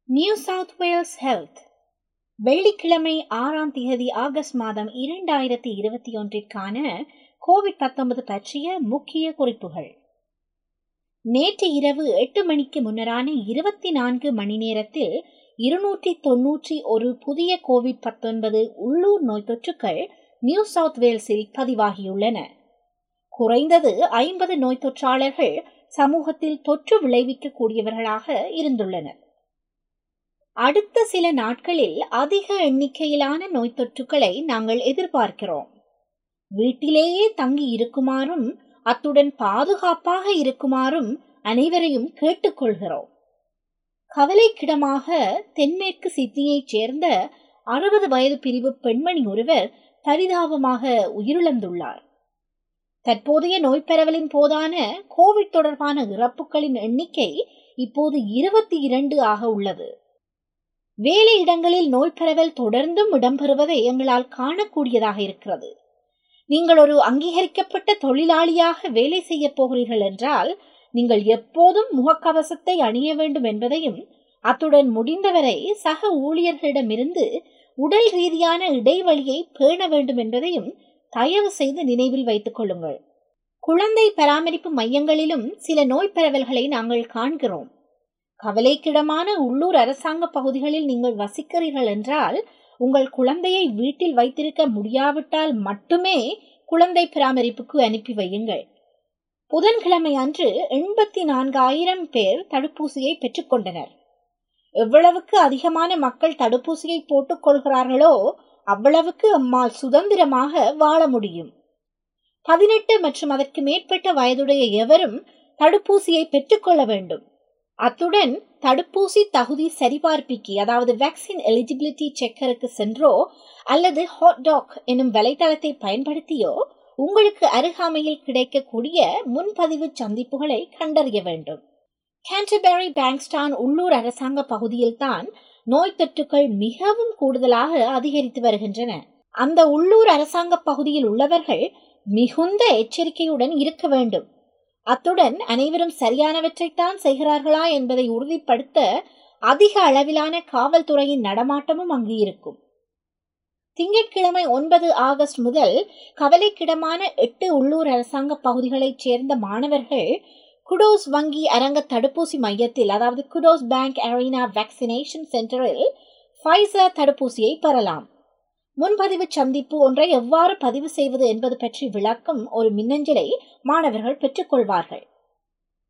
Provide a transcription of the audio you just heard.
new south Wales health வெள்ளிக்கிழமை ஆறாம் தேதி ஆகஸ்ட் மாதம் இரண்டாயிரத்தி இருபத்தி ஒன்றிற்கான கோவிட் பத்தொன்பது பற்றிய முக்கிய குறிப்புகள் நேற்று இரவு எட்டு மணிக்கு முன்னரான இருபத்தி நான்கு மணி நேரத்தில் இருநூற்றி தொன்னூற்றி ஒரு புதிய கோவிட் பத்தொன்பது உள்ளூர் நோய் தொற்றுக்கள் நியூ சவுத் வேல்ஸில் பதிவாகியுள்ளன குறைந்தது ஐம்பது நோய் தொற்றாளர்கள் சமூகத்தில் தொற்று விளைவிக்கக்கூடியவர்களாக இருந்துள்ளனர் அடுத்த சில நாட்களில் அதிக எண்ணிக்கையிலான நோய் தொற்றுக்களை நாங்கள் எதிர்பார்க்கிறோம் வீட்டிலேயே தங்கி இருக்குமாறும் அத்துடன் பாதுகாப்பாக இருக்குமாறும் அனைவரையும் கேட்டுக்கொள்கிறோம் கவலைக்கிடமாக தென்மேற்கு சிட்னியைச் சேர்ந்த அறுபது வயது பிரிவு பெண்மணி ஒருவர் பரிதாபமாக உயிரிழந்துள்ளார் தற்போதைய நோய் பரவலின் போதான கோவிட் தொடர்பான இறப்புகளின் எண்ணிக்கை இப்போது இருபத்தி இரண்டு ஆக உள்ளது வேலை இடங்களில் நோய் பரவல் தொடர்ந்தும் இடம்பெறுவதை எங்களால் காணக்கூடியதாக இருக்கிறது நீங்கள் ஒரு அங்கீகரிக்கப்பட்ட தொழிலாளியாக வேலை செய்ய போகிறீர்கள் என்றால் நீங்கள் எப்போதும் முகக்கவசத்தை அணிய வேண்டும் என்பதையும் அத்துடன் முடிந்தவரை சக ஊழியர்களிடமிருந்து உடல் ரீதியான இடைவெளியை பேண வேண்டும் என்பதையும் தயவு செய்து நினைவில் வைத்துக் கொள்ளுங்கள் குழந்தை பராமரிப்பு மையங்களிலும் சில நோய் பரவல்களை நாங்கள் காண்கிறோம் கவலைக்கிடமான உள்ளூர் அரசாங்க பகுதிகளில் நீங்கள் வசிக்கிறீர்கள் என்றால் உங்கள் குழந்தையை வீட்டில் வைத்திருக்க முடியாவிட்டால் மட்டுமே குழந்தை பராமரிப்புக்கு அனுப்பி வையுங்கள் புதன்கிழமை அன்று எண்பத்தி நான்காயிரம் பேர் தடுப்பூசியை பெற்றுக்கொண்டனர் எவ்வளவுக்கு அதிகமான மக்கள் தடுப்பூசியை போட்டுக் கொள்கிறார்களோ அவ்வளவுக்கு அம்மாள் சுதந்திரமாக வாழ முடியும் பதினெட்டு மற்றும் அதற்கு மேற்பட்ட வயதுடைய எவரும் தடுப்பூசியை பெற்றுக்கொள்ள வேண்டும் அத்துடன் தடுப்பூசி தகுதி சரிபார்ப்பிக்கு அதாவது வேக்சின் எலிஜிபிலிட்டி செக்கருக்கு சென்றோ அல்லது ஹாட்டாக் எனும் வலைதளத்தை பயன்படுத்தியோ உங்களுக்கு அருகாமையில் கிடைக்கக்கூடிய முன்பதிவு சந்திப்புகளை கண்டறிய வேண்டும் கேன்டர்பெரி பேங்க்ஸ்டான் உள்ளூர் அரசாங்க பகுதியில்தான் நோய் தொற்றுகள் மிகவும் கூடுதலாக அதிகரித்து வருகின்றன அந்த உள்ளூர் அரசாங்க பகுதியில் உள்ளவர்கள் மிகுந்த எச்சரிக்கையுடன் இருக்க வேண்டும் அத்துடன் அனைவரும் சரியானவற்றைத்தான் செய்கிறார்களா என்பதை உறுதிப்படுத்த அதிக அளவிலான காவல்துறையின் நடமாட்டமும் அங்கு இருக்கும் திங்கட்கிழமை ஒன்பது ஆகஸ்ட் முதல் கவலைக்கிடமான எட்டு உள்ளூர் அரசாங்க பகுதிகளைச் சேர்ந்த மாணவர்கள் குடோஸ் வங்கி அரங்க தடுப்பூசி மையத்தில் அதாவது குடோஸ் பேங்க் அரீனா வேக்சினேஷன் சென்டரில் ஃபைசர் தடுப்பூசியை பெறலாம் முன்பதிவு சந்திப்பு ஒன்றை எவ்வாறு பதிவு செய்வது என்பது பற்றி விளக்கும் ஒரு மின்னஞ்சலை மாணவர்கள் பெற்றுக்கொள்வார்கள்